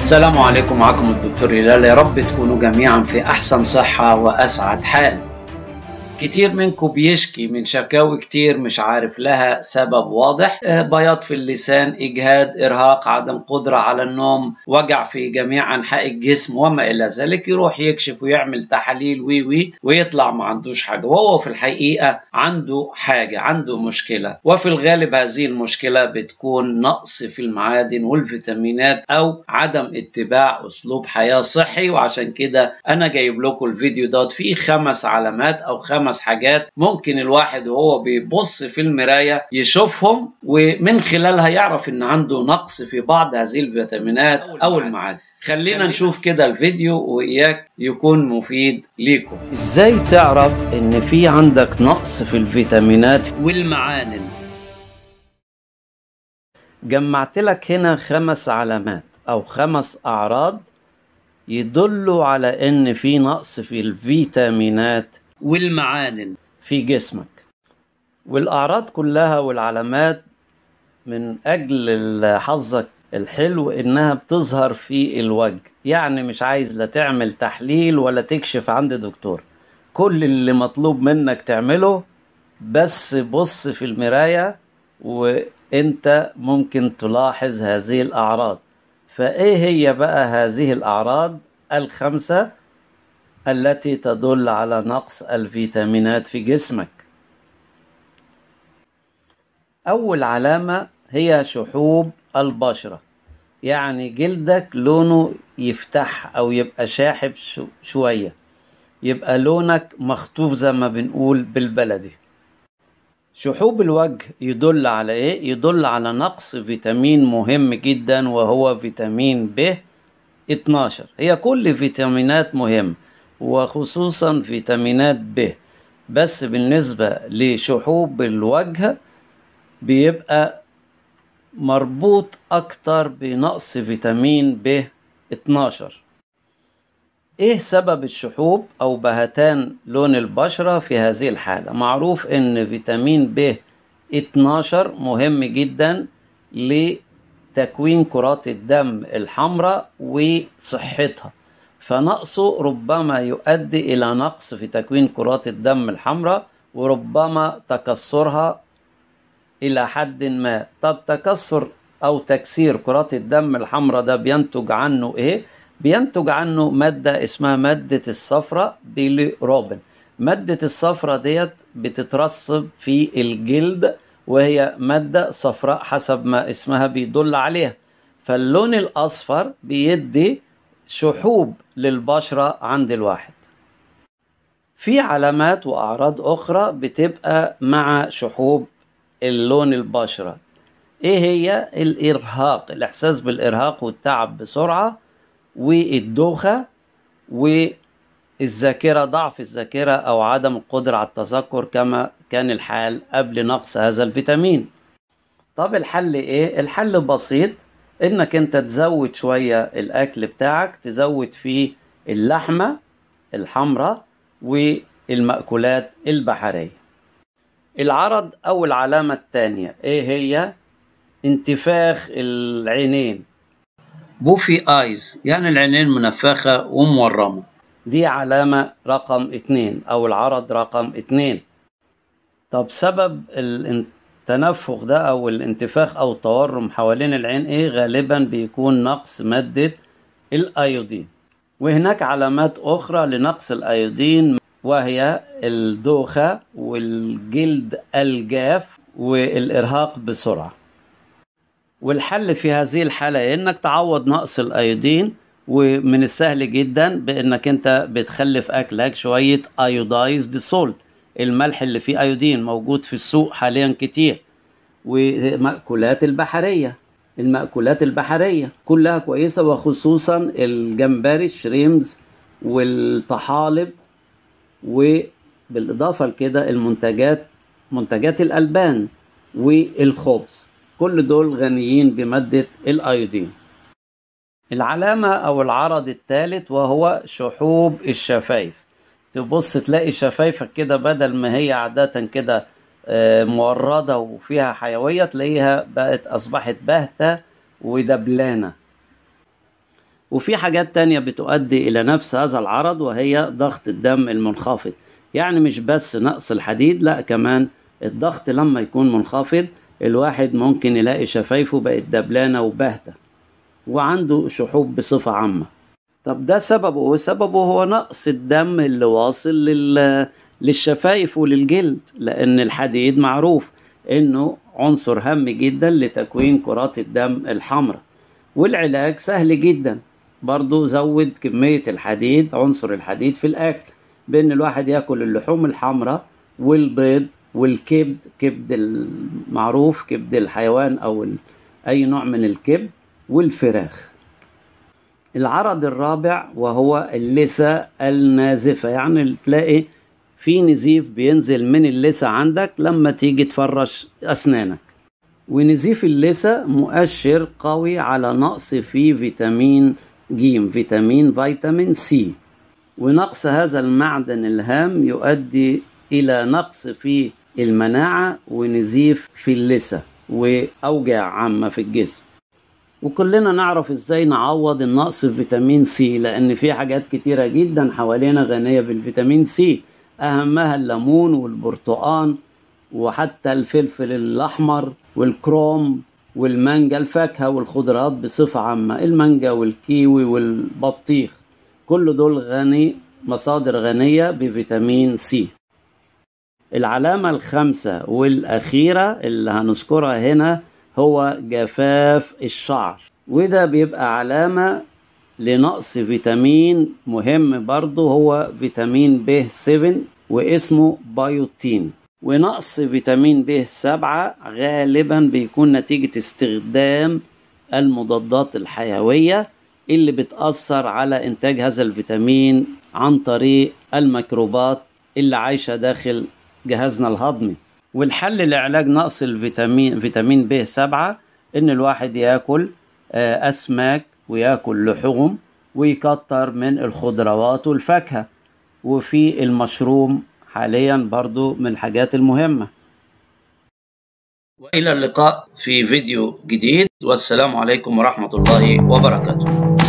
السلام عليكم معكم الدكتور هلال يا رب تكونوا جميعا في احسن صحة واسعد حال كتير منكم بيشكي من شكاوي كتير مش عارف لها سبب واضح آه، بياض في اللسان اجهاد ارهاق عدم قدرة على النوم وجع في جميع انحاء الجسم وما الى ذلك يروح يكشف ويعمل تحاليل وي وي ويطلع ما عندوش حاجة وهو في الحقيقة عنده حاجة عنده مشكلة وفي الغالب هذه المشكلة بتكون نقص في المعادن والفيتامينات او عدم اتباع اسلوب حياة صحي وعشان كده انا جايب لكم الفيديو دوت فيه خمس علامات او خمس حاجات ممكن الواحد وهو بيبص في المراية يشوفهم ومن خلالها يعرف ان عنده نقص في بعض هذه الفيتامينات او المعادن خلينا نشوف كده الفيديو وإياك يكون مفيد ليكم ازاي تعرف ان في عندك نقص في الفيتامينات والمعادن جمعت لك هنا خمس علامات او خمس اعراض يدلوا على ان في نقص في الفيتامينات والمعادن في جسمك والاعراض كلها والعلامات من اجل حظك الحلو انها بتظهر في الوجه يعني مش عايز لا تعمل تحليل ولا تكشف عند دكتور كل اللي مطلوب منك تعمله بس بص في المراية وانت ممكن تلاحظ هذه الاعراض فايه هي بقى هذه الاعراض الخمسة التي تدل على نقص الفيتامينات في جسمك اول علامة هي شحوب البشرة يعني جلدك لونه يفتح او يبقى شاحب شو- شوية يبقى لونك مخطوف زي ما بنقول بالبلدي شحوب الوجه يدل على ايه يدل على نقص فيتامين مهم جدا وهو فيتامين ب 12 هي كل فيتامينات مهم وخصوصا فيتامينات ب بس بالنسبة لشحوب الوجه بيبقى مربوط أكتر بنقص فيتامين ب 12 ايه سبب الشحوب او بهتان لون البشرة في هذه الحالة معروف ان فيتامين ب 12 مهم جدا لتكوين كرات الدم الحمراء وصحتها فنقصه ربما يؤدي الى نقص في تكوين كرات الدم الحمراء وربما تكسرها الى حد ما طب تكسر او تكسير كرات الدم الحمراء ده بينتج عنه ايه بينتج عنه مادة اسمها مادة الصفرة بيليروبين مادة الصفرة ديت بتترسب في الجلد وهي مادة صفراء حسب ما اسمها بيدل عليها فاللون الأصفر بيدي شحوب للبشرة عند الواحد في علامات وأعراض أخرى بتبقى مع شحوب اللون البشرة ايه هي الارهاق الاحساس بالارهاق والتعب بسرعه والدوخه والذاكره ضعف الذاكره او عدم القدره على التذكر كما كان الحال قبل نقص هذا الفيتامين طب الحل ايه الحل بسيط انك انت تزود شويه الاكل بتاعك تزود فيه اللحمه الحمراء والمأكولات البحريه العرض او العلامه الثانيه ايه هي انتفاخ العينين بوفي ايز يعني العينين منفخة ومورمة دي علامة رقم اتنين أو العرض رقم اتنين طب سبب التنفخ ده أو الانتفاخ أو التورم حوالين العين إيه غالبا بيكون نقص مادة الأيودين وهناك علامات أخرى لنقص الأيودين وهي الدوخة والجلد الجاف والإرهاق بسرعة والحل في هذه الحالة انك تعوض نقص الايودين ومن السهل جدا بانك انت بتخلي في اكلك شوية ايودايزد سولت الملح اللي فيه ايودين موجود في السوق حاليا كتير ومأكولات البحرية المأكولات البحرية كلها كويسة وخصوصا الجمبري الشريمز والطحالب وبالإضافة لكده المنتجات منتجات الألبان والخبز كل دول غنيين بمادة الأيودين العلامة أو العرض الثالث وهو شحوب الشفايف تبص تلاقي شفايفك كده بدل ما هي عادة كده آه، موردة وفيها حيوية تلاقيها بقت أصبحت باهتة ودبلانة وفي حاجات تانية بتؤدي إلى نفس هذا العرض وهي ضغط الدم المنخفض يعني مش بس نقص الحديد لا كمان الضغط لما يكون منخفض الواحد ممكن يلاقي شفايفه بقت دبلانة وباهتة وعنده شحوب بصفة عامة طب ده سببه سببه هو نقص الدم اللي واصل لل... للشفايف وللجلد لأن الحديد معروف إنه عنصر هام جدا لتكوين كرات الدم الحمراء والعلاج سهل جدا برضو زود كمية الحديد عنصر الحديد في الأكل بأن الواحد يأكل اللحوم الحمراء والبيض والكبد كبد المعروف كبد الحيوان أو ال... أي نوع من الكبد والفراخ العرض الرابع وهو اللثة النازفة يعني تلاقي في نزيف بينزل من اللثة عندك لما تيجي تفرش أسنانك ونزيف اللثة مؤشر قوي على نقص في فيتامين ج فيتامين فيتامين سي ونقص هذا المعدن الهام يؤدي إلى نقص في المناعة ونزيف في اللثة وأوجاع عامة في الجسم وكلنا نعرف ازاي نعوض النقص في فيتامين سي لان في حاجات كتيرة جدا حوالينا غنية بالفيتامين سي اهمها الليمون والبرتقان وحتى الفلفل الاحمر والكروم والمانجا الفاكهة والخضروات بصفة عامة المانجا والكيوي والبطيخ كل دول غني مصادر غنية بفيتامين سي العلامة الخامسة والأخيرة اللي هنذكرها هنا هو جفاف الشعر وده بيبقى علامة لنقص فيتامين مهم برضه هو فيتامين ب 7 واسمه بايوتين ونقص فيتامين ب 7 غالبا بيكون نتيجة استخدام المضادات الحيوية اللي بتأثر على إنتاج هذا الفيتامين عن طريق الميكروبات اللي عايشة داخل جهازنا الهضمي والحل لعلاج نقص الفيتامين فيتامين ب 7 ان الواحد ياكل اسماك وياكل لحوم ويكتر من الخضروات والفاكهه وفي المشروم حاليا برضو من الحاجات المهمه والى اللقاء في فيديو جديد والسلام عليكم ورحمه الله وبركاته